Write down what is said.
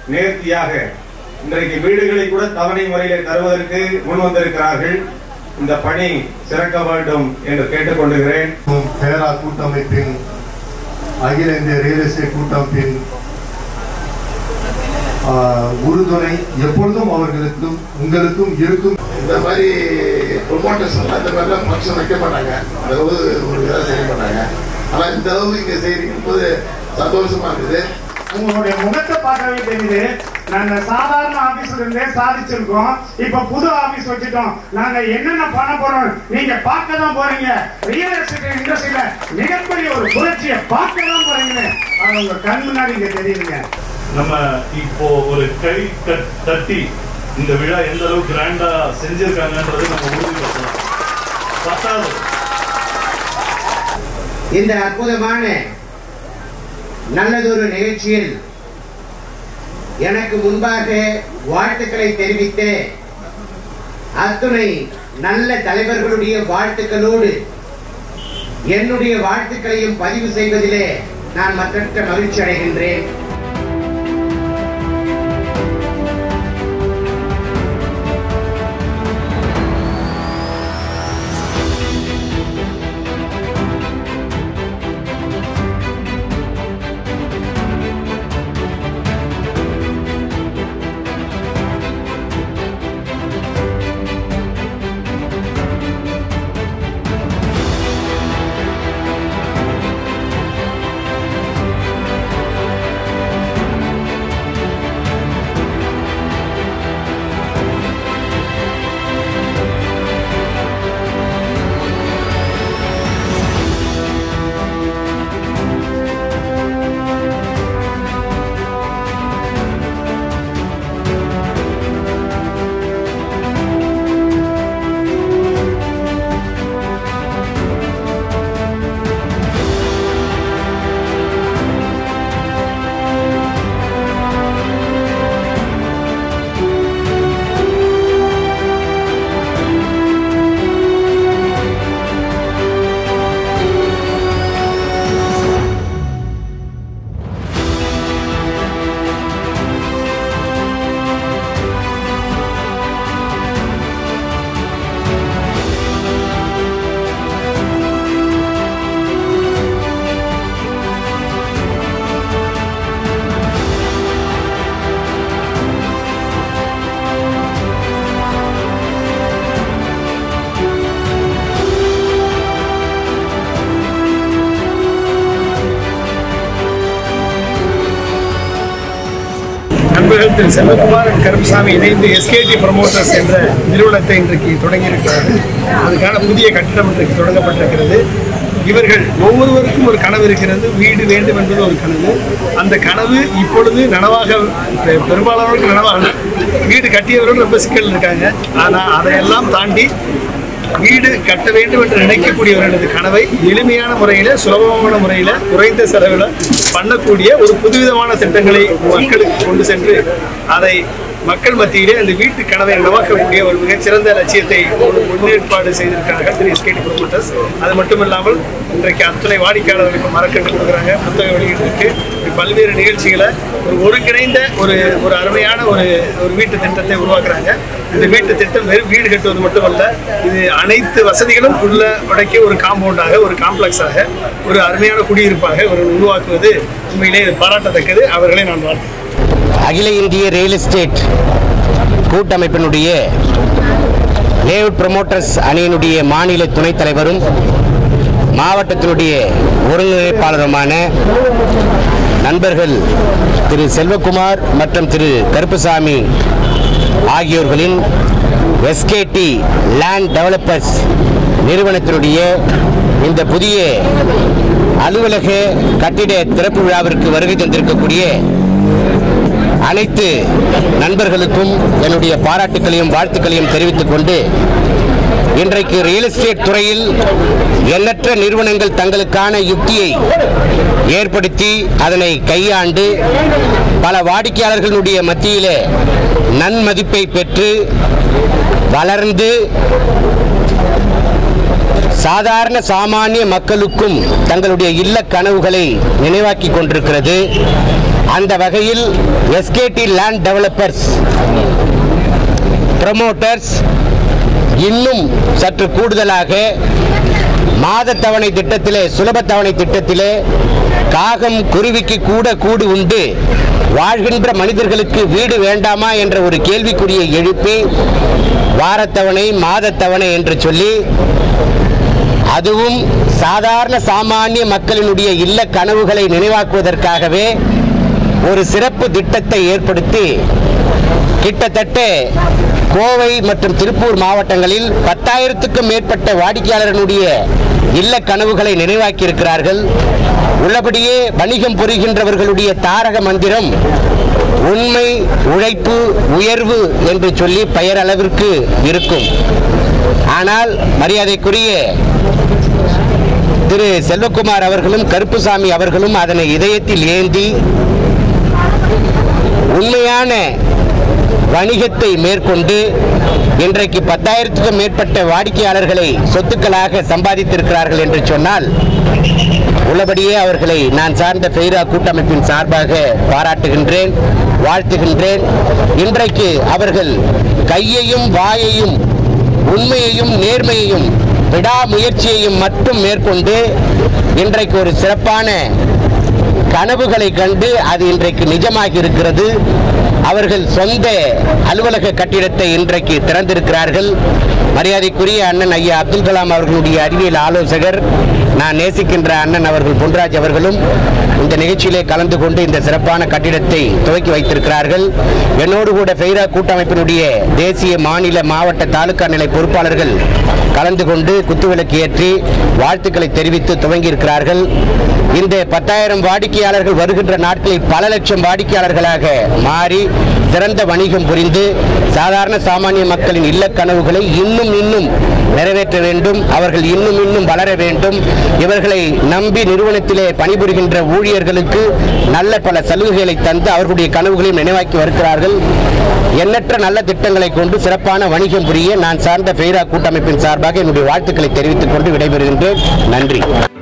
நேர்த்தியாக இன்றைக்கு வீடுகளை கூட தவணை முறையிலே தருவதற்கு முன் வந்திருக்கிறார்கள் இந்த பணி சிறக்க வேண்டும் என்று கேட்டுக்கொண்டுகிறேன் பேரா கூட்டமைப்பின் அகில இந்திய ரியல் எஸ்டேட் கூட்டமைப்பின் ஆஹ், உறுதுணை எப்பொழுதும் அவர்களுக்கும் உங்களுக்கும் இருக்கும் இந்த மாதிரி ப்ரொமோட்டர்ஸ் எல்லாம் இந்த மாதிரிலாம் ஃபங்க்ஷன் வைக்க மாட்டாங்க அந்த அளவு ஒரு இதாக செய்ய மாட்டாங்க ஆனா இந்த அளவு இங்க செய்யறீங்க போது சந்தோஷமா இருக்குது உங்களுடைய முகத்தை பார்க்கவே தெரியுது நாங்க சாதாரண ஆபீஸ்ல இருந்தே சாதிச்சிருக்கோம் இப்ப புது ஆபீஸ் வச்சுட்டோம் நாங்க என்னென்ன பண்ண போறோம் நீங்க பார்க்க தான் போறீங்க ரியல் எஸ்டேட் இண்டஸ்ட்ரியில மிகப்பெரிய ஒரு புரட்சியை பார்க்க தான் போறீங்க அது உங்க கண் முன்னாடி இங்க தெரியுதுங்க நம்ம இப்போ ஒரு கை தட்- தட்டி இந்த விழா எந்த அளவுக்கு கிராண்டா செஞ்சிருக்காங்கன்றது நம்ம உறுதிப்படுத்தலாம் பத்தாவது இந்த அற்புதமான நல்லதொரு நிகழ்ச்சியில் எனக்கு முன்பாக வாழ்த்துக்களை தெரிவித்த அத்துணை நல்ல தலைவர்களுடைய வாழ்த்துக்களோடு என்னுடைய வாழ்த்துக்களையும் பதிவு செய்வதிலே நான் மற்றற்ற மகிழ்ச்சி அடைகின்றேன் நண்பர்கள் திரு செல்வகுமார் கருப்புசாமி இணைந்து எஸ்கேடி ப்ரமோட்டர்ஸ் என்ற நிறுவனத்தை இன்றைக்கு தொடங்கியிருக்கிறார்கள் அதுக்கான புதிய கட்டிடம் இன்றைக்கு தொடங்கப்பட்டிருக்கிறது இவர்கள் ஒவ்வொருவருக்கும் ஒரு கனவு இருக்கிறது வீடு வேண்டும் என்பது ஒரு கனவு அந்த கனவு இப்பொழுது நனவாக பெ- பெரும்பாலானவருக்கு நனவாகல வீடு கட்டியவர்கள் ரொம்ப சிக்கல் இருக்காங்க ஆனால் அதையெல்லாம் தாண்டி வீடு கட்ட வேண்டும் என்று நினைக்கக்கூடியவர்களது கனவை எளிமையான முறையில் சுலபமான முறையில் குறைந்த செலவில் பண்ணக்கூடிய ஒரு புதுவிதமான திட்டங்களை மக்களுக்கு கொண்டு சென்று அதை மக்கள் மத்தியிலே அந்த வீட்டு கனவை நனவாக்கக்கூடிய ஒரு மிகச்சிறந்த லட்சியத்தை ஒரு முன்னேற்பாடு செய்திருக்கிறார்கள் திரு எஸ்கேடி ப்ரொமோட்டர்ஸ் அது மட்டும் இல்லாமல் இன்றைக்கு அத்தனை வாடிக்கையாளர்களுக்கு மரக்கன்று கொடுக்குறாங்க புத்தக வெளியீட்டுக்கு இப்படி பல்வேறு நிகழ்ச்சிகளை ஒரு ஒருங்கிணைந்த ஒரு ஒரு அருமையான ஒரு ஒரு வீட்டு திட்டத்தை உருவாக்குறாங்க இந்த வீட்டு திட்டம் வெறும் வீடு கட்டுவது மட்டுமல்ல இது அனைத்து வசதிகளும் உள்ள உடைக்க ஒரு காம்பவுண்டாக ஒரு காம்ப்ளெக்ஸாக ஒரு அருமையான குடியிருப்பாக ஒரு உருவாக்குவது உண்மையிலே இது பாராட்டத்தக்கது அவர்களை நான் வாழ்த்துகிறேன் அகில இந்திய ரியல் எஸ்டேட் கூட்டமைப்பினுடைய லேஅவுட் ப்ரமோட்டர்ஸ் அணியினுடைய மாநில துணைத் தலைவரும் மாவட்டத்தினுடைய ஒருங்கிணைப்பாளருமான நண்பர்கள் திரு செல்வகுமார் மற்றும் திரு கருப்புசாமி ஆகியோர்களின் எஸ்கேடி லேண்ட் டெவலப்பர்ஸ் நிறுவனத்தினுடைய இந்த புதிய அலுவலக கட்டிட திறப்பு விழாவிற்கு வருகை தந்திருக்கக்கூடிய அனைத்து நண்பர்களுக்கும் என்னுடைய பாராட்டுக்களையும் வாழ்த்துக்களையும் தெரிவித்துக் கொண்டு இன்றைக்கு ரியல் எஸ்டேட் துறையில் எண்ணற்ற நிறுவனங்கள் தங்களுக்கான யுக்தியை ஏற்படுத்தி அதனை கையாண்டு பல வாடிக்கையாளர்களுடைய மத்தியிலே நன்மதிப்பை பெற்று வளர்ந்து சாதாரண சாமானிய மக்களுக்கும் தங்களுடைய இல்ல கனவுகளை நினைவாக்கி கொண்டிருக்கிறது அந்த வகையில் எஸ்கேடி லேண்ட் டெவலப்பர்ஸ் ப்ரமோட்டர்ஸ் இன்னும் சற்று கூடுதலாக மாத தவணை திட்டத்திலே சுலப தவணை திட்டத்திலே காகம் குருவிக்கு கூட கூடு உண்டு வாழ்கின்ற மனிதர்களுக்கு வீடு வேண்டாமா என்ற ஒரு கேள்விக்குறியை எழுப்பி வாரத்தவணை மாதத்தவணை என்று சொல்லி அதுவும் சாதாரண சாமானிய மக்களினுடைய இல்ல கனவுகளை நினைவாக்குவதற்காகவே ஒரு சிறப்பு திட்டத்தை ஏற்படுத்தி கிட்டத்தட்ட கோவை மற்றும் திருப்பூர் மாவட்டங்களில் பத்தாயிரத்துக்கும் மேற்பட்ட வாடிக்கையாளர்களுடைய இல்ல கனவுகளை நினைவாக்கி இருக்கிறார்கள் உள்ளபடியே வணிகம் புரிகின்றவர்களுடைய தாரக மந்திரம் உண்மை உழைப்பு உயர்வு என்று சொல்லி பெயரளவிற்கு இருக்கும் ஆனால் மரியாதைக்குரிய திரு செல்வகுமார் அவர்களும் கருப்புசாமி அவர்களும் அதனை இதயத்தில் ஏந்தி உண்மையான வணிகத்தை மேற்கொண்டு இன்றைக்கு பத்தாயிரத்துக்கும் மேற்பட்ட வாடிக்கையாளர்களை சொத்துக்களாக சம்பாதித்திருக்கிறார்கள் என்று சொன்னால் உள்ளபடியே அவர்களை நான் சார்ந்த ஃபெய்ரா கூட்டமைப்பின் சார்பாக பாராட்டுகின்றேன் வாழ்த்துகின்றேன் இன்றைக்கு அவர்கள் கையையும் வாயையும் உண்மையையும் நேர்மையையும் விடாமுயற்சியையும் மட்டும் மேற்கொண்டு இன்றைக்கு ஒரு சிறப்பான கனவுகளை கண்டு அது இன்றைக்கு நிஜமாகி இருக்கிறது அவர்கள் சொந்த அலுவலக கட்டிடத்தை இன்றைக்கு திறந்திருக்கிறார்கள் மரியாதைக்குரிய அண்ணன் ஐயா அப்துல் கலாம் அவர்களுடைய அறிவியல் ஆலோசகர் நான் நேசிக்கின்ற அண்ணன் அவர்கள் பொன்ராஜ் அவர்களும் இந்த நிகழ்ச்சியிலே கலந்து கொண்டு இந்த சிறப்பான கட்டிடத்தை துவக்கி வைத்திருக்கிறார்கள் என்னோடு கூட ஃபெய்ரா கூட்டமைப்பினுடைய தேசிய மாநில மாவட்ட தாலுகா நிலை பொறுப்பாளர்கள் கலந்து கொண்டு குத்துவிளக்கு ஏற்றி வாழ்த்துக்களை தெரிவித்து துவங்கி இருக்கிறார்கள் இந்த பத்தாயிரம் வாடிக்கையாளர்கள் வருகின்ற நாட்களில் பல லட்சம் வாடிக்கையாளர்களாக மாறி சிறந்த வணிகம் புரிந்து சாதாரண சாமானிய மக்களின் இல்ல கனவுகளை இன்னும் இன்னும் நிறைவேற்ற வேண்டும் அவர்கள் இன்னும் இன்னும் வளர வேண்டும் இவர்களை நம்பி நிறுவனத்திலே பணிபுரிகின்ற ஊழியர்களுக்கு நல்ல பல சலுகைகளை தந்து அவர்களுடைய கனவுகளையும் நினைவாக்கி வருகிறார்கள் எண்ணற்ற நல்ல திட்டங்களை கொண்டு சிறப்பான வணிகம் புரிய நான் சார்ந்த பெயரா கூட்டமைப்பின் சார்பாக என்னுடைய வாழ்த்துக்களை தெரிவித்துக் கொண்டு விடைபெறுகின்றேன் நன்றி